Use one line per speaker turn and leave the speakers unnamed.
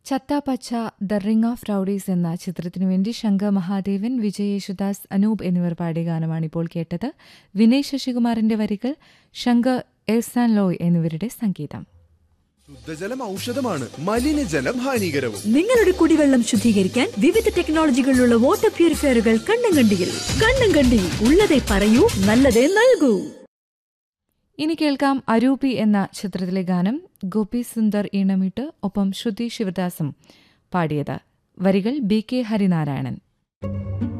ചത്താപച്ച the ring of rowdies എന്ന ചിത്രത്തിനു വേണ്ടി ശങ്കർ മഹാദേവൻ വിജയ് യേശുദാസ് അനൂപ് എന്നിവർ പാടിയ ഗാനമാണ് ഇപ്പോൾ കേട്ടത് വിനയ് ശശികുമാറിന്റെ വരികൾ ശങ്കർ എൽസാൻ ലോയ് എന്നിവരുടെ സംഗീതം
ശുദ്ധജലം ഔഷധമാണ് മലിനജലം ഹാനികരവും
നിങ്ങളുടെ കുടിവെള്ളം ശുദ്ധീകരിക്കാൻ വിവിധ ടെക്നോളജികളിലുള്ള വാട്ടർ പ്യൂരിഫയറുകൾ കണ്ണങ്കണ്ടിയിൽ കണ്ണങ്കണ്ടി ഉള്ളതേ പറയൂ നല്ലതേ നൽകൂ
ഇനി കേൾക്കാം അരൂപി എന്ന ചിത്രത്തിലെ ഗാനം ഗോപി സുന്ദർ ഈണമിട്ട് ഒപ്പം ശ്രുതി ശിവദാസും പാടിയത് വരികൾ ബി കെ ഹരിനാരായണൻ